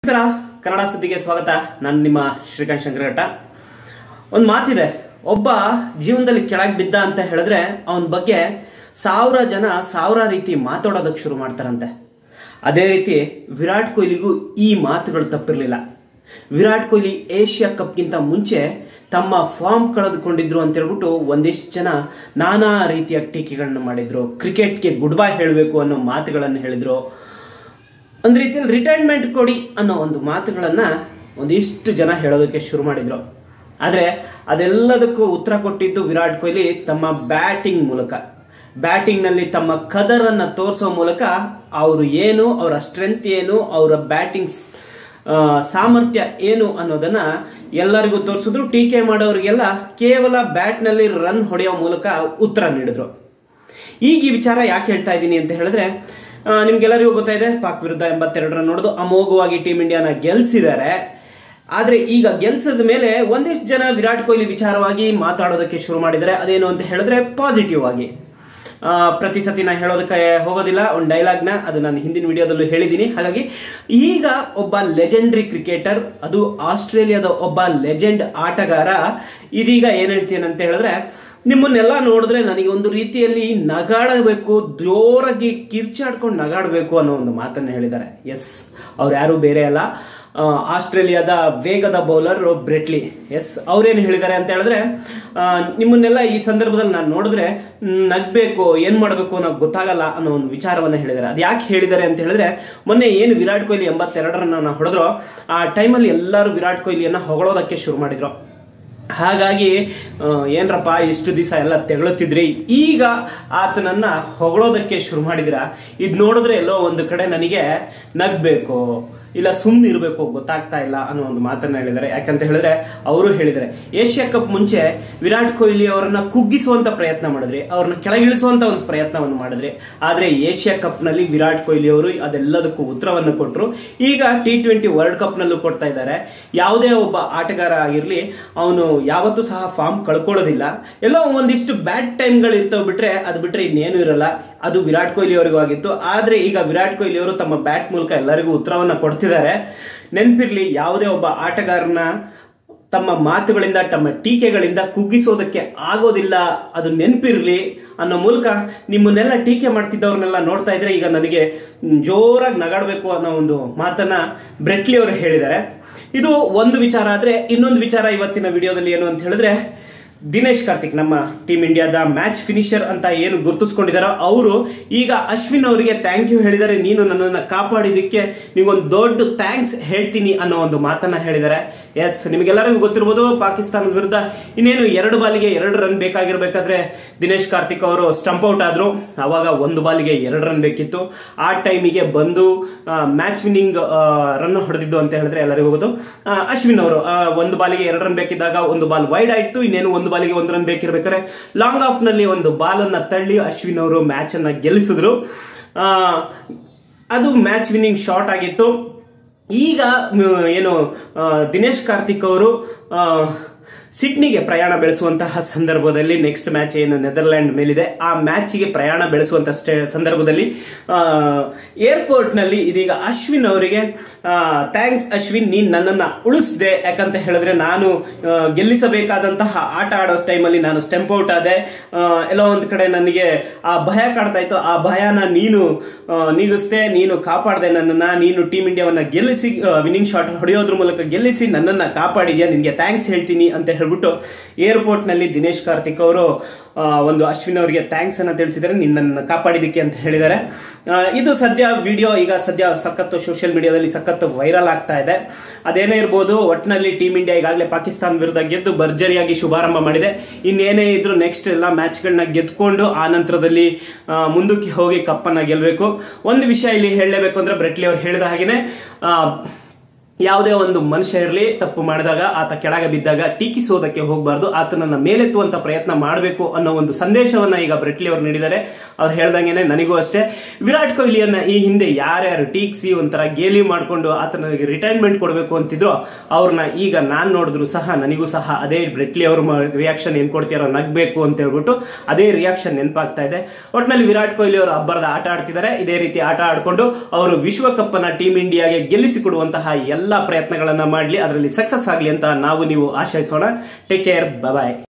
ನಮಸ್ಕಾರ ಕನ್ನಡ ಸುದ್ದಿಗೆ ಸ್ವಾಗತ ನಾನು ನಿಮ್ಮ ಶ್ರೀಕಾಂತ್ ಶಂಕರಘಟ್ಟ ಒಂದು ಮಾತಿದೆ ಒಬ್ಬ ಜೀವನದಲ್ಲಿ ಕೆಳಗೆ ಬಿದ್ದ ಅಂತ ಹೇಳಿದ್ರೆ ಅವನ ಬಗ್ಗೆ ಸಾವಿರ ಜನ ಸಾವಿರ ರೀತಿ ಮಾತಾಡೋದಕ್ಕೆ ಶುರು ಮಾಡ್ತಾರಂತೆ ಅದೇ ರೀತಿ ವಿರಾಟ್ ಕೊಹ್ಲಿಗೂ ಈ ಮಾತುಗಳು ತಪ್ಪಿರಲಿಲ್ಲ ವಿರಾಟ್ ಕೊಹ್ಲಿ ಏಷ್ಯಾ ಕಪ್ಗಿಂತ ಮುಂಚೆ ತಮ್ಮ ಫಾರ್ಮ್ ಕಳೆದುಕೊಂಡಿದ್ರು ಅಂತ ಹೇಳ್ಬಿಟ್ಟು ಒಂದಿಷ್ಟು ಜನ ನಾನಾ ರೀತಿಯ ಟೀಕೆಗಳನ್ನ ಮಾಡಿದ್ರು ಕ್ರಿಕೆಟ್ಗೆ ಗುಡ್ ಬೈ ಹೇಳಬೇಕು ಅನ್ನೋ ಮಾತುಗಳನ್ನು ಹೇಳಿದ್ರು ಒಂದು ರೀತಿಯಲ್ಲಿ ರಿಟೈರ್ಮೆಂಟ್ ಕೊಡಿ ಅನ್ನೋ ಒಂದು ಮಾತುಗಳನ್ನ ಒಂದಿಷ್ಟು ಜನ ಹೇಳೋದಕ್ಕೆ ಶುರು ಮಾಡಿದ್ರು ಆದರೆ ಅದೆಲ್ಲದಕ್ಕೂ ಉತ್ತರ ಕೊಟ್ಟಿದ್ದು ವಿರಾಟ್ ಕೊಹ್ಲಿ ತಮ್ಮ ಬ್ಯಾಟಿಂಗ್ ಮೂಲಕ ಬ್ಯಾಟಿಂಗ್ನಲ್ಲಿ ತಮ್ಮ ಕದರನ್ನು ತೋರಿಸೋ ಮೂಲಕ ಅವರು ಏನು ಅವರ ಸ್ಟ್ರೆಂತ್ ಏನು ಅವರ ಬ್ಯಾಟಿಂಗ್ ಸಾಮರ್ಥ್ಯ ಏನು ಅನ್ನೋದನ್ನ ಎಲ್ಲರಿಗೂ ತೋರಿಸಿದ್ರು ಟೀಕೆ ಮಾಡೋರಿಗೆಲ್ಲ ಕೇವಲ ಬ್ಯಾಟ್ನಲ್ಲಿ ರನ್ ಹೊಡೆಯೋ ಮೂಲಕ ಉತ್ತರ ನೀಡಿದ್ರು ಈಗ ಈ ವಿಚಾರ ಯಾಕೆ ಹೇಳ್ತಾ ಇದ್ದೀನಿ ಅಂತ ಹೇಳಿದ್ರೆ ಆ, ನಿಮ್ಗೆಲ್ಲರಿಗೂ ಗೊತ್ತಾಯಿದೆ ಪಾಕ್ ವಿರುದ್ಧ ಎಂಬತ್ತೆರಡು ರನ್ ನೋಡಿದು ಅಮೋಘವಾಗಿ ಟೀಮ್ ಇಂಡಿಯಾನ ಗೆಲ್ಸಿದ್ದಾರೆ ಆದ್ರೆ ಈಗ ಗೆಲ್ಸದ ಮೇಲೆ ಒಂದಿಷ್ಟು ಜನ ವಿರಾಟ್ ಕೊಹ್ಲಿ ವಿಚಾರವಾಗಿ ಮಾತಾಡೋದಕ್ಕೆ ಶುರು ಮಾಡಿದ್ದಾರೆ ಅದೇನು ಅಂತ ಹೇಳಿದ್ರೆ ಪಾಸಿಟಿವ್ ಆಗಿ ಆ, ಪ್ರತಿ ಸತಿ ನಾ ಹೇಳೋದಕ್ಕೆ ಹೋಗೋದಿಲ್ಲ ಒಂದು ಡೈಲಾಗ್ನ ಅದು ನಾನು ಹಿಂದಿನ ವಿಡಿಯೋದಲ್ಲೂ ಹೇಳಿದ್ದೀನಿ ಹಾಗಾಗಿ ಈಗ ಒಬ್ಬ ಲೆಜೆಂಡ್ರಿ ಕ್ರಿಕೆಟರ್ ಅದು ಆಸ್ಟ್ರೇಲಿಯಾದ ಒಬ್ಬ ಲೆಜೆಂಡ್ ಆಟಗಾರ ಇದೀಗ ಏನ್ ಹೇಳ್ತೀನಿ ಅಂತ ಹೇಳಿದ್ರೆ ನಿಮ್ಮನ್ನೆಲ್ಲ ನೋಡಿದ್ರೆ ನನಗೆ ಒಂದು ರೀತಿಯಲ್ಲಿ ನಗಾಡಬೇಕು ಜೋರಾಗಿ ಕಿರ್ಚಾಡ್ಕೊಂಡು ನಗಾಡಬೇಕು ಅನ್ನೋ ಒಂದು ಮಾತನ್ನು ಹೇಳಿದ್ದಾರೆ ಎಸ್ ಅವ್ರು ಯಾರು ಬೇರೆ ಅಲ್ಲ ಆ, ಆಸ್ಟ್ರೇಲಿಯಾದ ವೇಗದ ಬೌಲರ್ ಬ್ರೆಟ್ಲಿ ಎಸ್ ಅವ್ರೇನು ಹೇಳಿದ್ದಾರೆ ಅಂತ ಹೇಳಿದ್ರೆ ಆ, ನಿಮ್ಮನ್ನೆಲ್ಲ ಈ ಸಂದರ್ಭದಲ್ಲಿ ನಾನು ನೋಡಿದ್ರೆ ಮ್, ನಗ್ಬೇಕು ಏನ್ ಮಾಡಬೇಕು ಅನ್ನೋ ಗೊತ್ತಾಗಲ್ಲ ಅನ್ನೋ ಒಂದು ವಿಚಾರವನ್ನ ಹೇಳಿದ್ದಾರೆ ಅದು ಯಾಕೆ ಹೇಳಿದ್ದಾರೆ ಅಂತ ಹೇಳಿದ್ರೆ ಮೊನ್ನೆ ಏನು ವಿರಾಟ್ ಕೊಹ್ಲಿ ಎಂಬತ್ತೆರಡರನ್ನ ಹೊಡೆದ್ರು ಆ ಟೈಮಲ್ಲಿ ಎಲ್ಲರೂ ವಿರಾಟ್ ಕೊಹ್ಲಿಯನ್ನ ಹೊಗಳೋದಕ್ಕೆ ಶುರು ಮಾಡಿದ್ರು ಹಾಗಾಗಿ ಆ, ಏನ್ರಪ್ಪ ಇಷ್ಟು ದಿವಸ ಎಲ್ಲ ತೆಗಳುತ್ತಿದ್ರಿ ಈಗ ಆತನನ್ನ ಹೊಗಳೋದಕ್ಕೆ ಶುರು ಮಾಡಿದಿರ ಇದು ನೋಡಿದ್ರೆ ಎಲ್ಲೋ ಒಂದು ಕಡೆ ನನಗೆ ನಗ್ಬೇಕು ಇಲ್ಲ ಸುಮ್ಮನೆ ಇರಬೇಕು ಗೊತ್ತಾಗ್ತಾ ಇಲ್ಲ ಅನ್ನೋ ಒಂದು ಮಾತನ್ನ ಹೇಳಿದ್ದಾರೆ ಯಾಕಂತ ಹೇಳಿದ್ರೆ ಅವರು ಹೇಳಿದ್ದಾರೆ ಏಷ್ಯಾ ಕಪ್ ಮುಂಚೆ ವಿರಾಟ್ ಕೊಹ್ಲಿ ಅವರನ್ನ ಕುಗ್ಗಿಸುವಂತ ಪ್ರಯತ್ನ ಮಾಡಿದ್ರಿ ಅವ್ರನ್ನ ಕೆಳಗಿಳಿಸುವಂತ ಒಂದು ಪ್ರಯತ್ನವನ್ನು ಮಾಡಿದ್ರಿ ಆದ್ರೆ ಏಷ್ಯಾ ಕಪ್ ನಲ್ಲಿ ವಿರಾಟ್ ಕೊಹ್ಲಿ ಅವರು ಅದೆಲ್ಲದಕ್ಕೂ ಉತ್ತರವನ್ನು ಕೊಟ್ಟರು ಈಗ ಟಿ ಟ್ವೆಂಟಿ ವರ್ಲ್ಡ್ ಕಪ್ ನಲ್ಲೂ ಕೊಡ್ತಾ ಇದ್ದಾರೆ ಯಾವುದೇ ಒಬ್ಬ ಆಟಗಾರ ಆಗಿರ್ಲಿ ಅವನು ಯಾವತ್ತೂ ಸಹ ಫಾರ್ಮ್ ಕಳ್ಕೊಳ್ಳೋದಿಲ್ಲ ಎಲ್ಲೋ ಒಂದಿಷ್ಟು ಬ್ಯಾಡ್ ಟೈಮ್ಗಳು ಇರ್ತವೆ ಬಿಟ್ರೆ ಅದು ಬಿಟ್ರೆ ಇನ್ನೇನು ಇರಲ್ಲ ಅದು ವಿರಾಟ್ ಕೊಹ್ಲಿ ಅವರಿಗೂ ಆಗಿತ್ತು ಆದ್ರೆ ಈಗ ವಿರಾಟ್ ಕೊಹ್ಲಿ ಅವರು ತಮ್ಮ ಬ್ಯಾಟ್ ಮೂಲಕ ಎಲ್ಲರಿಗೂ ಉತ್ತರವನ್ನ ಕೊಡ್ತಿದ್ದಾರೆ ನೆನ್ಪಿರ್ಲಿ ಯಾವುದೇ ಒಬ್ಬ ಆಟಗಾರನ ತಮ್ಮ ಮಾತುಗಳಿಂದ ತಮ್ಮ ಟೀಕೆಗಳಿಂದ ಕುಗ್ಗಿಸೋದಕ್ಕೆ ಆಗೋದಿಲ್ಲ ಅದು ನೆನಪಿರ್ಲಿ ಅನ್ನೋ ಮೂಲಕ ನಿಮ್ಮನ್ನೆಲ್ಲ ಟೀಕೆ ಮಾಡ್ತಿದ್ದವ್ರನ್ನೆಲ್ಲ ನೋಡ್ತಾ ಇದ್ರೆ ಈಗ ನನಗೆ ಜೋರಾಗಿ ನಗಾಡಬೇಕು ಅನ್ನೋ ಒಂದು ಮಾತನ್ನ ಬ್ರೆಟ್ಲಿ ಅವರು ಹೇಳಿದ್ದಾರೆ ಇದು ಒಂದು ವಿಚಾರ ಆದ್ರೆ ಇನ್ನೊಂದು ವಿಚಾರ ಇವತ್ತಿನ ವಿಡಿಯೋದಲ್ಲಿ ಏನು ಅಂತ ಹೇಳಿದ್ರೆ ದಿನೇಶ್ ಕಾರ್ತಿಕ್ ನಮ್ಮ ಟೀಮ್ ಇಂಡಿಯಾದ ಮ್ಯಾಚ್ ಫಿನಿಷರ್ ಅಂತ ಏನು ಗುರುತಿಸ್ಕೊಂಡಿದಾರೋ ಅವರು ಈಗ ಅಶ್ವಿನ್ ಅವರಿಗೆ ಥ್ಯಾಂಕ್ ಯು ಹೇಳಿದ್ದಾರೆ ನೀನು ನನ್ನನ್ನು ಕಾಪಾಡಿದ್ದಕ್ಕೆ ನೀವೊಂದು ದೊಡ್ಡ ಥ್ಯಾಂಕ್ಸ್ ಹೇಳ್ತೀನಿ ಅನ್ನೋ ಒಂದು ಮಾತನ್ನ ಹೇಳಿದ್ದಾರೆ ಎಸ್ ನಿಮಗೆಲ್ಲರಿಗೂ ಗೊತ್ತಿರ್ಬೋದು ಪಾಕಿಸ್ತಾನದ ವಿರುದ್ಧ ಇನ್ನೇನು ಎರಡು ಬಾಲಿಗೆ ಎರಡು ರನ್ ಬೇಕಾಗಿರ್ಬೇಕಾದ್ರೆ ದಿನೇಶ್ ಕಾರ್ತಿಕ್ ಅವರು ಸ್ಟಂಪ್ ಔಟ್ ಆದ್ರು ಅವಾಗ ಒಂದು ಬಾಲಿಗೆ ಎರಡು ರನ್ ಬೇಕಿತ್ತು ಆ ಟೈಮಿಗೆ ಬಂದು ಮ್ಯಾಚ್ ವಿನ್ನಿಂಗ್ ರನ್ ಹೊಡೆದಿದ್ದು ಅಂತ ಹೇಳಿದ್ರೆ ಎಲ್ಲರಿಗೂ ಗೊತ್ತು ಆ, ಅಶ್ವಿನ್ ಅವರು ಆ, ಒಂದು ಬಾಲಿಗೆ ಎರಡು ರನ್ ಬೇಕಿದ್ದಾಗ ಒಂದು ಬಾಲ್ ವೈಡ್ ಆಯ್ತು ಇನ್ನೇನು ಒಂದು ಬಾಲಿಗೆ ಒಂದು ರನ್ ಬೇಕಿರ್ಬೇಕಾದ್ರೆ ಲಾಂಗ್ ಆಫ್ ನಲ್ಲಿ ಒಂದು ಬಾಲ್ ಅನ್ನ ತಳ್ಳಿ ಅಶ್ವಿನ್ ಅವರು ಮ್ಯಾಚ್ ಅನ್ನ ಗೆಲ್ಲಿಸಿದ್ರು ಆ, ಅದು ಮ್ಯಾಚ್ ವಿನ್ನಿಂಗ್ ಶಾಟ್ ಆಗಿತ್ತು ಈಗ ಮ್, ಏನು ಆ, ದಿನೇಶ್ ಕಾರ್ತಿಕ್ ಅವರು ಆ, ಸಿಡ್ನಿಗೆ ಪ್ರಯಾಣ ಬೆಳೆಸುವಂತಹ ಸಂದರ್ಭದಲ್ಲಿ ನೆಕ್ಸ್ಟ್ ಮ್ಯಾಚ್ ಏನು ನೆದರ್ಲ್ಯಾಂಡ್ ಮೇಲಿದೆ ಆ ಮ್ಯಾಚಿಗೆ ಪ್ರಯಾಣ ಬೆಳೆಸುವಂತ ಸ್ಟೇ- ಸಂದರ್ಭದಲ್ಲಿ ಏರ್ಪೋರ್ಟ್ ನಲ್ಲಿ ಇದೀಗ ಅಶ್ವಿನ್ ಅವರಿಗೆ ಥ್ಯಾಂಕ್ಸ್ ಅಶ್ವಿನ್ ನೀನ್ ನನ್ನನ್ನ ಉಳಿಸಿದೆ ಯಾಕಂತ ಹೇಳಿದ್ರೆ ನಾನು ಆ, ಗೆಲ್ಲಿಸಬೇಕಾದಂತಹ ಆಟ ಆಡೋ ಟೈಮಲ್ಲಿ ನಾನು ಸ್ಟೆಂಪ್ ಔಟ್ ಆದೆ ಆ, ಎಲ್ಲೋ ಒಂದ್ ಕಡೆ ನನಗೆ ಆ ಭಯ ಕಾಡ್ತಾ ಇತ್ತು ಆ ಭಯನ ನೀನು ಆ, ನೀಗಿಸ್ದೆ ನೀನು ಕಾಪಾಡ್ದೆ ನನ್ನನ್ನ ನೀನು ಟೀಮ್ ಇಂಡಿಯಾವನ್ನ ಗೆಲ್ಲಿಸಿ ವಿನ್ನಿಂಗ್ ಶಾಟ್ ಹೊಡೆಯೋದ್ರ ಮೂಲಕ ಗೆಲ್ಲಿಸಿ ನನ್ನನ್ನ ಕಾಪಾಡಿದ್ಯಾ ನಿನ್ಗೆ ಥ್ಯಾಂಕ್ಸ್ ಹೇಳ್ತೀನಿ ಅಂತ ಹೇಳ್ಬಿಟ್ಟು ಏರ್ಪೋರ್ಟ್ ನಲ್ಲಿ ದಿನೇಶ್ ಕಾರ್ತಿಕ್ ಅವರು ಆ, ಒಂದು ಅಶ್ವಿನ್ ಅವರಿಗೆ ಥ್ಯಾಂಕ್ಸ್ ಅನ್ನ ತಿಳಿಸಿದ್ದಾರೆ ನಿನ್ನನ್ನು ಕಾಪಾಡಿದ್ದಕ್ಕೆ ಅಂತ ಹೇಳಿದ್ದಾರೆ ಆ, ಇದು ಸದ್ಯ ವಿಡಿಯೋ ಈಗ ಸದ್ಯ ಸಖತ್ತು ಸೋಷಿಯಲ್ ಮೀಡಿಯಾದಲ್ಲಿ ಸಖತ್ತು ವೈರಲ್ ಆಗ್ತಾ ಇದೆ ಅದೇನೇ ಇರ್ಬೋದು ಒಟ್ಟಿನಲ್ಲಿ ಟೀಮ್ ಇಂಡಿಯಾ ಈಗಾಗಲೇ ಪಾಕಿಸ್ತಾನ ವಿರುದ್ಧ ಗೆದ್ದು ಭರ್ಜರಿಯಾಗಿ ಶುಭಾರಂಭ ಮಾಡಿದೆ ಇನ್ನೇನೇ ಇದ್ರು ನೆಕ್ಸ್ಟ್ ಎಲ್ಲ ಮ್ಯಾಚ್ಗಳನ್ನ ಗೆದ್ಕೊಂಡು ಆ ನಂತರದಲ್ಲಿ ಆ, ಮುಂದಕ್ಕೆ ಹೋಗಿ ಕಪ್ಪನ್ನ ಗೆಲ್ಲಬೇಕು ಒಂದು ವಿಷಯ ಇಲ್ಲಿ ಹೇಳಲೇಬೇಕು ಅಂದ್ರೆ ಬ್ರೆಟ್ಲಿ ಅವ್ರು ಹೇಳಿದ ಹಾಗೇನೆ ಆ, ಯಾವುದೇ ಒಂದು ಮನುಷ್ಯ ಇರಲಿ ತಪ್ಪು ಮಾಡಿದಾಗ ಆತ ಕೆಳಗೆ ಬಿದ್ದಾಗ ಟೀಕಿಸೋದಕ್ಕೆ ಹೋಗಬಾರ್ದು ಆತನನ್ನ ಮೇಲೆತ್ತುವಂತ ಪ್ರಯತ್ನ ಮಾಡಬೇಕು ಅನ್ನೋ ಒಂದು ಸಂದೇಶವನ್ನ ಈಗ ಬ್ರೆಟ್ಲಿ ಅವರು ನೀಡಿದ್ದಾರೆ ಅವ್ರು ಹೇಳ್ದಂಗೆನೆ ನನಗೂ ಅಷ್ಟೇ ವಿರಾಟ್ ಕೊಹ್ಲಿಯನ್ನ ಈ ಹಿಂದೆ ಯಾರ್ಯಾರು ಟೀಕ್ಸಿ ಒಂಥರ ಗೇಲಿ ಮಾಡಿಕೊಂಡು ಆತನಿಗೆ ರಿಟೈರ್ಮೆಂಟ್ ಕೊಡಬೇಕು ಅಂತಿದ್ರು ಅವ್ರನ್ನ ಈಗ ನಾನ್ ನೋಡಿದ್ರು ಸಹ ನನಗೂ ಸಹ ಅದೇ ಬ್ರೆಟ್ಲಿ ಅವ್ರ ರಿಯಾಕ್ಷನ್ ಏನ್ ಕೊಡ್ತೀರೋ ನಗ್ಬೇಕು ಅಂತ ಹೇಳ್ಬಿಟ್ಟು ಅದೇ ರಿಯಾಕ್ಷನ್ ನೆನಪಾಗ್ತಾ ಇದೆ ಒಟ್ನಲ್ಲಿ ವಿರಾಟ್ ಕೊಹ್ಲಿ ಅವರು ಅಬ್ಬರದ ಆಟ ಆಡ್ತಿದ್ದಾರೆ ಇದೇ ರೀತಿ ಆಟ ಆಡ್ಕೊಂಡು ಅವರು ವಿಶ್ವಕಪ್ ಅನ್ನ ಟೀಮ್ ಇಂಡಿಯಾಗೆ ಗೆಲ್ಲಿಸಿಕೊಡುವಂತಹ ಎಲ್ಲ ಪ್ರಯತ್ನಗಳನ್ನ ಮಾಡಲಿ ಅದರಲ್ಲಿ ಸಕ್ಸಸ್ ಆಗಲಿ ಅಂತ ನಾವು ನೀವು ಆಶಯಿಸೋಣ ಟೇಕ್ ಕೇರ್ ಬಾಯ್